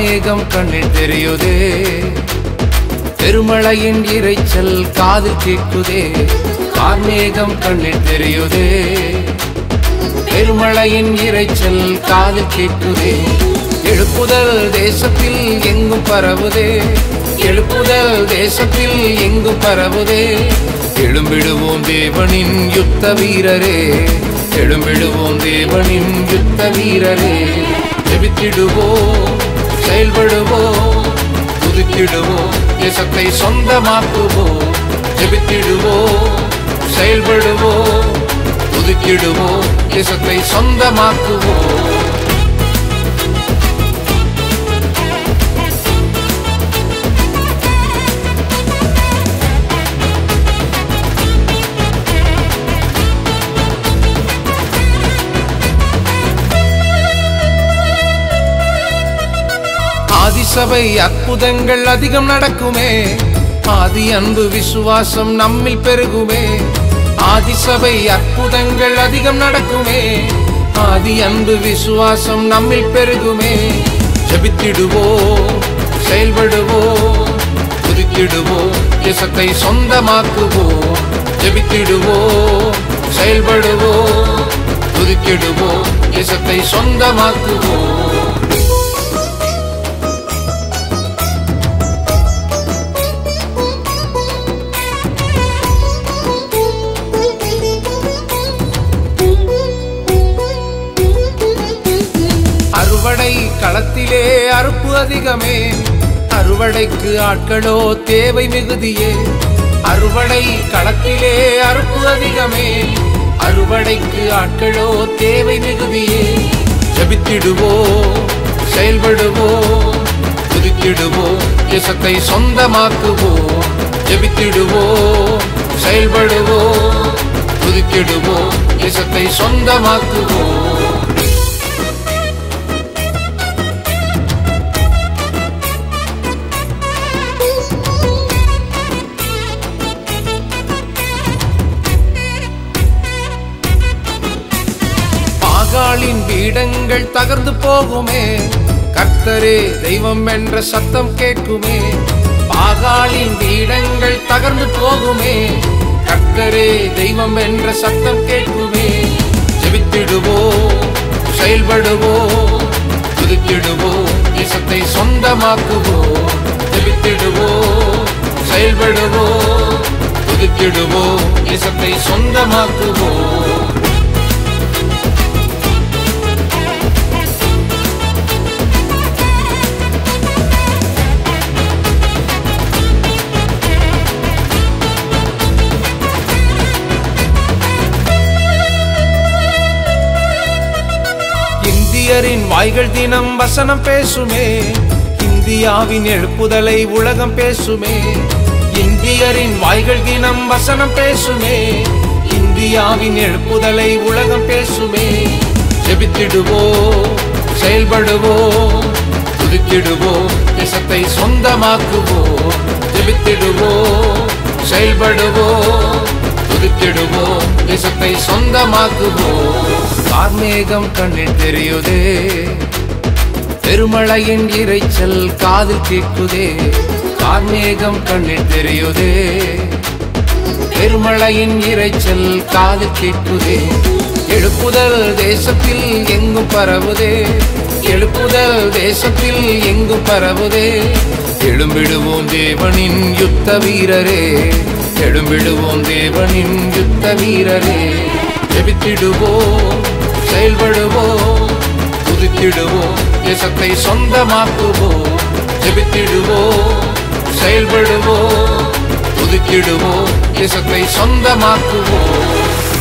கார்மேகம் கண்ணில் தெரியுதே பெருமழையின் இரைச்சல் காதில் கேட்குதே கார்மேகம் கண்ணில் தெரியுதே பெருமழையின் இரைச்சல் காதில் கேட்குதே எழுப்புதல் தேசத்தில் எங்கும் பரவுதே எழுப்புதல் தேசத்தில் எங்கும் பரவுதே எழும்பிடுவோம் தேவனின் யுத்த வீரரே எழும்பிடுவோம் தேவனின் யுத்த வீரரே ஜெபித்திடுவோம் செயல்படுவோம் துதித்திடுவோம் தேசத்தை சொந்தமாக்குவோம் ஜெபித்திடுவோம் செயல்படுவோம் துதிக்கிடுவோம் தேசத்தை சொந்தமாக்குவோம் ஆதிசபை அற்புதங்கள் அதிகம் நடக்குமே ஆதி அன்பு விசுவாசம் நம்மில் பெருகுமே ஆதிசபை அற்புதங்கள் அதிகம் நடக்குமே ஆதி அன்பு விசுவாசம் நம்மில் பெருகுமே ஜபித்திடுவோம் செயல்படுவோம் துதித்திடுவோம் தேசத்தை சொந்தமாக்குவோம் ஜபித்திடுவோம் செயல்படுவோம் துதித்திடுவோம் தேசத்தை சொந்தமாக்குவோம் அறுவடை களத்திலே அறுப்பு அதிகமே அறுவடைக்கு ஆட்களோ தேவை மிகுதியே அறுவடை களத்திலே அறுப்பு அதிகமே அறுவடைக்கு ஆட்களோ தேவை மிகுதியே ஜபித்திடுவோம் செயல்படுவோம் துதித்திடுவோம் தேசத்தை சொந்தமாக்குவோம் ஜபித்திடுவோம் செயல்படுவோம் துதித்திடுவோம் தேசத்தை சொந்தமாக்குவோம் பாகாலின் பீடங்கள் தகர்ந்து போகுமே கர்த்தரே தெய்வம் என்ற சத்தம் கேட்குமே பாகாலின் பீடங்கள் தகர்ந்து போகுமே கர்த்தரே தெய்வம் என்ற சத்தம் கேட்குமே ஜெபித்திடுவோம் செயல்படுவோம் துதித்திடுவோம் தேசத்தை சொந்தமாக்குவோம் ஜெபித்திடுவோம் செயல்படுவோம் துதித்திடுவோம் தேசத்தை சொந்தமாக்குவோம் இந்தியரின் வாய்கள் தினம் வசனம் பேசுமே இந்தியாவின் எழுப்புதலை உலகம் பேசுமே இந்தியரின் வாய்கள் தினம் வசனம் பேசுமே இந்தியாவின் எழுப்புதலை உலகம் பேசுமே ஜெபித்திடுவோம் செயல்படுவோம் துதித்திடுவோம் தேசத்தை சொந்தமாக்குவோம் ஜெபித்திடுவோம் செயல்படுவோம் துதித்திடுவோம் தேசத்தை சொந்தமாக்குவோம் கார்மேகம் கண்ணில் தெரியுதே பெருமழையின் இரைச்சல் காதில் கேட்குதே கார்மேகம் கண்ணில் தெரியுதே பெருமழையின் இரைச்சல் காதில் கேட்குதே எழுப்புதல் தேசத்தில் எங்கும் பரவுதே எழுப்புதல் தேசத்தில் எங்கும் பரவுதே எழும்பிடுவோம் தேவனின் யுத்த வீரரே எழும்பிடுவோம் தேவனின் யுத்த வீரரே ஜெபித்திடுவோம் செயல்படுவோம் துதித்திடுவோம் தேசத்தை சொந்தமாக்குவோம் ஜெபித்திடுவோம் செயல்படுவோம் துதித்திடுவோம் தேசத்தை சொந்தமாக்குவோம்